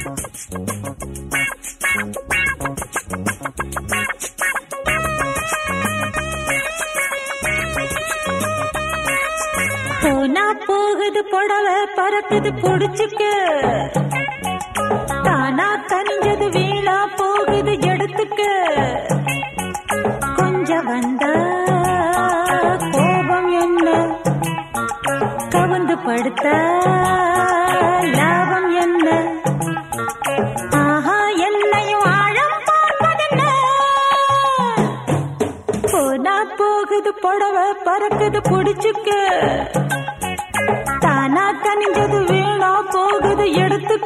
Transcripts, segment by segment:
போனா போகுது புடவை பறக்குது புடிச்சுக்க தானா கனிஞ்சது வீணா போகுது எடுத்துக்க கொஞ்சம் வந்தா கோபம் என்ன கவுந்து படுத்த லாபம் என்ன ஆஹா என்னையும் ஆழம் பார்ப்பதென்ன போனா போகுது புடவை பறக்குது புடிச்சுக்க தானா கனிஞ்சது வீணா போகுது எடுத்துக்க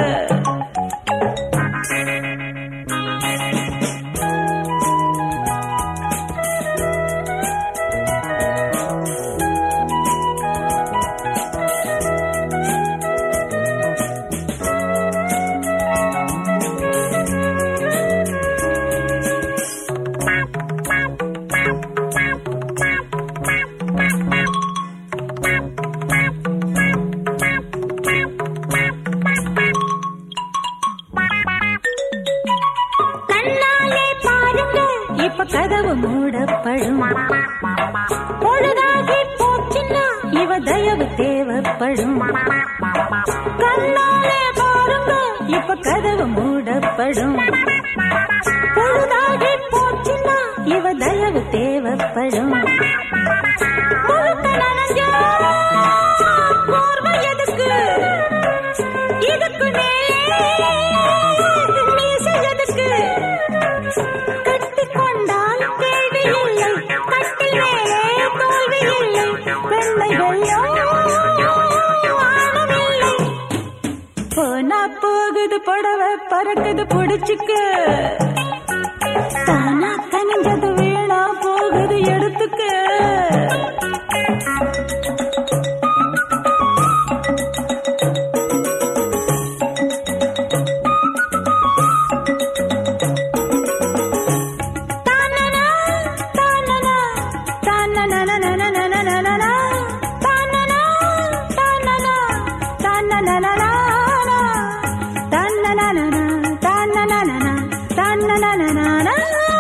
கண்ணாலே பாருங்க இப்ப கதவு மூடப்படும் பொழுதாகி போச்சுன்னா இவ தயவு தேவைப்படும் கண்ணாலே பாருங்க இப்ப கதவு மூடப்படும் பொழுதாகி போச்சுன்னா இவ தயவு தேவைப்படும் முழுக்க நனைஞ்சா போர்வை எதுக்கு இதுக்கு மேலே மீசை எதுக்கு கட்டிக் கொண்டால் கேள்வி இல்லை கட்டில் மேலே தோல்வி இல்லை வெள்ளை வெள்ளம் வானமில்லை போனா போகுது புடவை பறக்குது புடிச்சுக்க தானா கனிஞ்சது வீணா போகுது எடுத்துக்க தானனா, தானனா, தானனனனனனனனனனனா, தானனா, தானனா, தானனனனனனா, தானனனனனா, தானனனனனா, தானனனனனனா.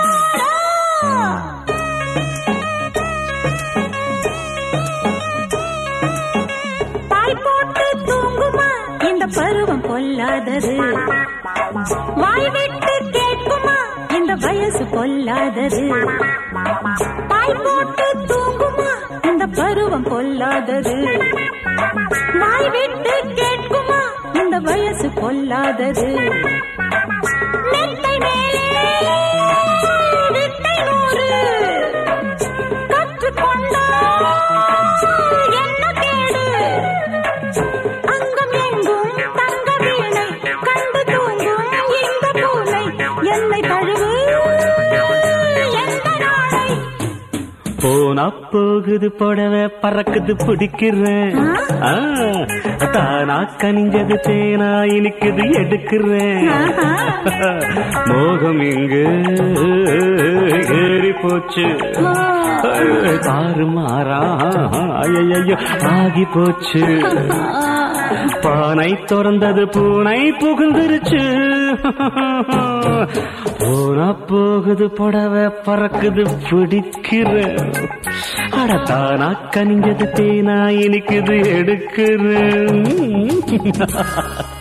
பாய் போட்டு தூங்குமா இந்த பருவம் பொல்லாதது வாய் விட்டு கேட்குமா இந்த வயசு பொல்லாதது பாய் போட்டு தூங்குமா இந்த பருவம் பொல்லாதது வாய் விட்டு கேட்குமா இந்த வயசு பொல்லாதது நெத்தை மேலே வித்தை நூறு கற்றுக்கொண்டா என்ன கேடு அங்கம் எங்கும் தங்க வீணை கண்டு தூங்கும் இந்த பூனை என்னை தழுவு எந்த நாளை போனா போகுது புடவை பறக்குது பிடிக்கிறேன் ஆ, தானா கனிஞ்சது தேனா இனிக்குது எடுக்கிறேன் மோகம் இங்கு ஏறி போச்சு தாறு மாறா ஐயோ ஆகி போச்சு பானை திறந்தது பூனை புகுந்துருச்சு போனா போகுது புடவை பறக்குது பிடிக்கிற அடத்தானா கனிஞ்சது தேனா இனிக்குது எடுக்கிறேன்